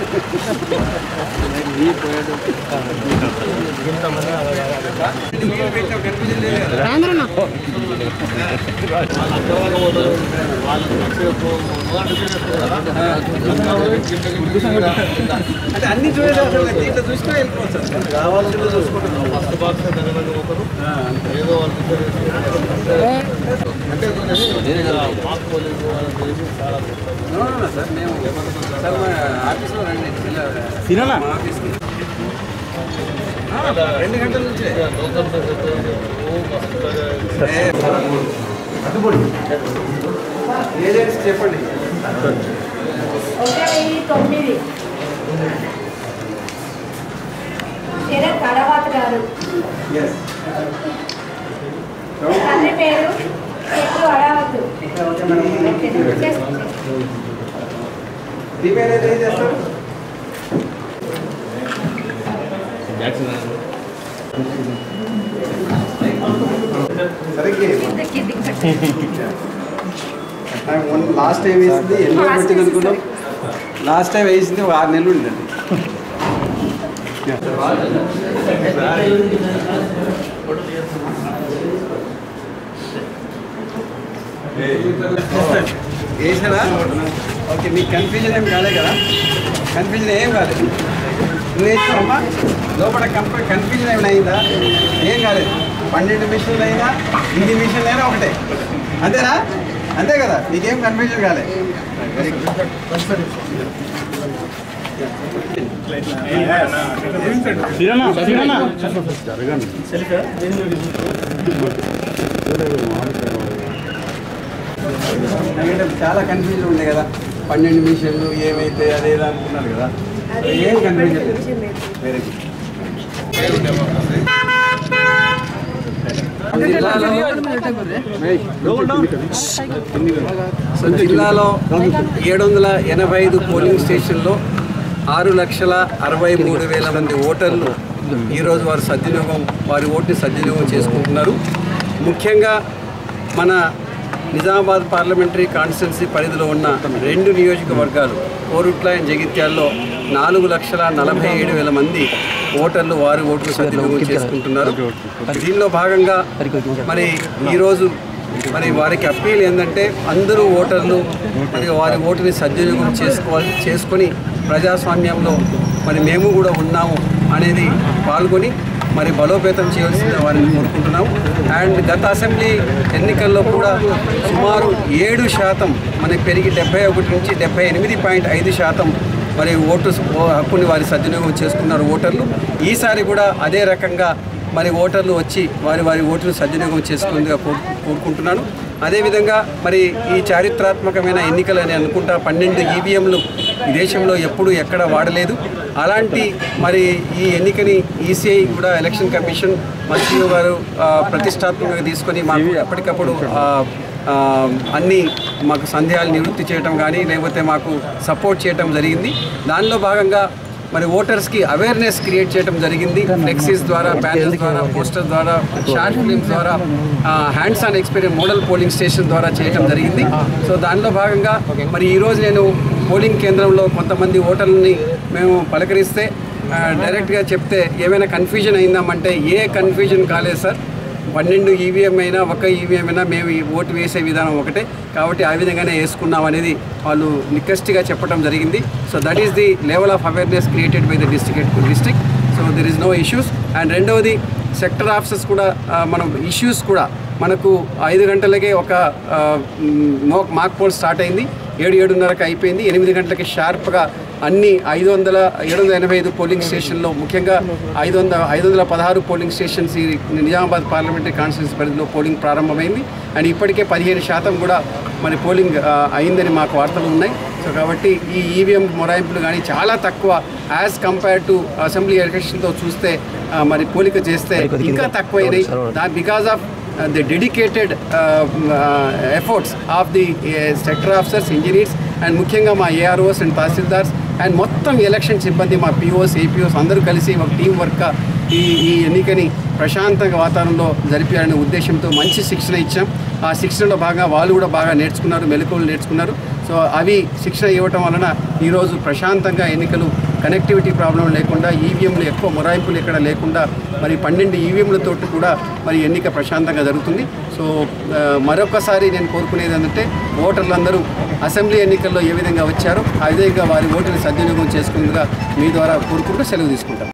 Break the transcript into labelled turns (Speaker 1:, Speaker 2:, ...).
Speaker 1: అంటే అన్ని చూడలేదు అసలు దీంట్లో చూసినా వెళ్ళిపోవచ్చు సార్ కావాల్సింది చూసుకుంటున్నాం
Speaker 2: ఫస్ట్ బాక్స్ తెలంగాణ పోతారు ఏదో వాళ్ళు అంటే మాకు పోలీసు వాళ్ళకి తెలిసి చాలా
Speaker 1: అవునా సార్ మేము సార్ మా ఆఫీస్లో రండి సినా మా ఆఫీస్కి ఆ, రెండు గంటల నుంచి
Speaker 2: లోకల్
Speaker 1: ఏజెంట్స్ చెప్పండి
Speaker 3: ఒక వెయ్యి తొమ్మిది శరత్ కడవాత గారు
Speaker 1: ఎస్
Speaker 3: తండ్రి పేరు చెట్టు అడావద్దు
Speaker 1: మీ పేరు ఏం చేస్తారు సరిగ్గా లాస్ట్ టైం వేసింది ఎన్నో
Speaker 3: Last
Speaker 1: పెట్టింది అనుకున్నాం
Speaker 3: వేసింది.
Speaker 1: లాస్ట్ టైం వేసింది ఒక ఆరు నెలలు ఉండండి వేసారా ఓకే మీకు కన్ఫ్యూజన్ ఏం కాలే కదా కన్ఫ్యూజన్ ఏం కాలేదు నేర్చుకోమ్మా లోపల కంప కన్ఫ్యూజన్ ఏమైనా అయిందా ఏం కాలేదు పన్నెండు మిషన్లు అయినా ఇన్ని మిషన్లు అయినా ఒకటే అంతేనా అంతే కదా మీకేం కన్ఫ్యూజన్ కాలే వెరీ గుడ్ ఎందుకంటే చాలా కన్ఫ్యూజన్ ఉంది కదా పన్నెండు మిషన్లు ఏమైతే అదేదో అనుకున్నారు కదా ఏం కన్ఫ్యూజన్ లేదు వెరీ గుడ్ సో జిల్లాలో ఏడు వందల ఎనభై ఐదు పోలింగ్ స్టేషన్లో ఆరు లక్షల అరవై మూడు వేల మంది ఓటర్లు ఈరోజు వారు సద్వినియోగం వారి ఓటుని సద్వినియోగం చేసుకుంటున్నారు ముఖ్యంగా మన నిజామాబాద్ పార్లమెంటరీ కాన్స్టిట్యున్సీ పరిధిలో ఉన్న రెండు నియోజకవర్గాలు కోరుట్ల అండ్ జగిత్యాల్లో నాలుగు లక్షల నలభై ఏడు వేల మంది ఓటర్లు వారి ఓట్లు సద్వినియోగం చేసుకుంటున్నారు దీనిలో భాగంగా మరి ఈరోజు మరి వారికి అప్పీల్ ఏంటంటే అందరూ ఓటర్లు మరి వారి ఓటుని సద్వినియోగం చేసుకోవాలి చేసుకొని ప్రజాస్వామ్యంలో మరి మేము కూడా ఉన్నాము అనేది పాల్గొని మరి బలోపేతం చేయాల్సిన వారిని కోరుకుంటున్నాము అండ్ గత అసెంబ్లీ ఎన్నికల్లో కూడా సుమారు ఏడు శాతం మనకి పెరిగి డెబ్బై ఒకటి నుంచి డెబ్బై ఎనిమిది పాయింట్ ఐదు శాతం మరి ఓటు ఓ- హక్కుని వారి సద్వినియోగం చేసుకున్నారు ఓటర్లు ఈసారి కూడా అదే రకంగా మరి ఓటర్లు వచ్చి వారి వారి ఓటును సద్వినియోగం చేసుకుందిగా కోరు కోరుకుంటున్నాను అదేవిధంగా మరి ఈ చారిత్రాత్మకమైన ఎన్నికలు అని అనుకుంటా పన్నెండు ఈవీఎంలు ఈ దేశంలో ఎప్పుడూ ఎక్కడ వాడలేదు అలాంటి మరి ఈ ఎన్నికని ఈసీఐ కూడా ఎలక్షన్ కమిషన్ మంత్రి గారు ఆ, ప్రతిష్టాత్మకంగా తీసుకొని మాకు ఎప్పటికప్పుడు ఆ, ఆ, అన్ని మాకు సందేహాలు నివృత్తి చేయటం కానీ లేకపోతే మాకు సపోర్ట్ చేయటం జరిగింది దానిలో భాగంగా మరి ఓటర్స్కి అవేర్నెస్ క్రియేట్ చేయడం జరిగింది ఫ్లెక్సీస్ ద్వారా బ్యానర్స్ ద్వారా పోస్టర్ ద్వారా షార్ట్ ఫిల్మ్స్ ద్వారా hands on experience model polling station ద్వారా చేయడం జరిగింది సో దానిలో భాగంగా మరి ఈరోజు నేను పోలింగ్ కేంద్రంలో కొంతమంది ఓటర్లని మేము పలకరిస్తే ఆ, డైరెక్ట్గా చెప్తే ఏమైనా కన్ఫ్యూజన్ అయిందామంటే ఏ కన్ఫ్యూజన్ కాలేదు సార్ పన్నెండు ఈవీఎం అయినా ఒక ఈవీఎం అయినా మేము ఈ ఓటు వేసే విధానం ఒకటే కాబట్టి ఆ విధంగానే వేసుకున్నాం అనేది వాళ్ళు నిక్కస్టిగా చెప్పడం జరిగింది so that is the level of awareness created by the district district so there is no issues and రెండవది సెక్టర్ ఆఫీసర్స్ కూడా ఆ, మనం ఇష్యూస్ కూడా మనకు ఐదు గంటలకే ఒక మాక్ పోల్ స్టార్ట్ అయింది ఏడు ఏడున్నరకు అయిపోయింది ఎనిమిది గంటలకి షార్ప్గా అన్ని ఐదు వందల ఏడు వందల ఎనభై ఐదు పోలింగ్ స్టేషన్లో ముఖ్యంగా ఐదు వందల ఐదు వందల పదహారు పోలింగ్ స్టేషన్స్ ఈ నిజామాబాద్ పార్లమెంటరీ కాన్స్టిట్యూన్సీ పరిధిలో పోలింగ్ ప్రారంభమైంది అండ్ ఇప్పటికే పదిహేను శాతం కూడా మరి పోలింగ్ ఆ, అయిందని మాకు వార్తలు ఉన్నాయి సో కాబట్టి ఈ ఈవీఎం మొరాయింపులు కానీ చాలా తక్కువ యాజ్ కంపేర్ టు అసెంబ్లీ ఎలక్షన్తో చూస్తే ఆ, మరి పోలిక చేస్తే ఇంకా తక్కువైనాయి దా because of the dedicated uh, uh, efforts of the uh, sector officers, engineers and ముఖ్యంగా మా ఏఆర్ఓస్ అండ్ తహసీల్దార్స్ అండ్ మొత్తం ఎలక్షన్ సిబ్బంది మా పిఓస్ ఏపీఓస్ అందరూ కలిసి ఒక టీం వర్క్గా ఈ ఈ ఎన్నికని ప్రశాంతంగా వాతావరణంలో జరిపారనే ఉద్దేశంతో మంచి శిక్షణ ఇచ్చాం ఆ శిక్షణలో బాగా వాళ్ళు కూడా బాగా నేర్చుకున్నారు మెలకువలు నేర్చుకున్నారు సో సో అవి శిక్షణ ఇవ్వటం వలన ఈరోజు ప్రశాంతంగా ఎన్నికలు కనెక్టివిటీ ప్రాబ్లం లేకుండా ఈవీఎంలు ఎక్కువ మొరాయింపులు ఇక్కడ లేకుండా మరి పన్నెండు ఈవీఎంలతో కూడా మరి ఎన్నిక ప్రశాంతంగా జరుగుతుంది సో ఆ, మరొకసారి నేను కోరుకునేది ఏంటంటే ఓటర్లందరూ అసెంబ్లీ ఎన్నికల్లో ఏ విధంగా వచ్చారో ఆ విధంగా వారి ఓటుని సద్వినియోగం చేసుకుందిగా మీ ద్వారా కోరుకుంటూ సెలవు తీసుకుంటాను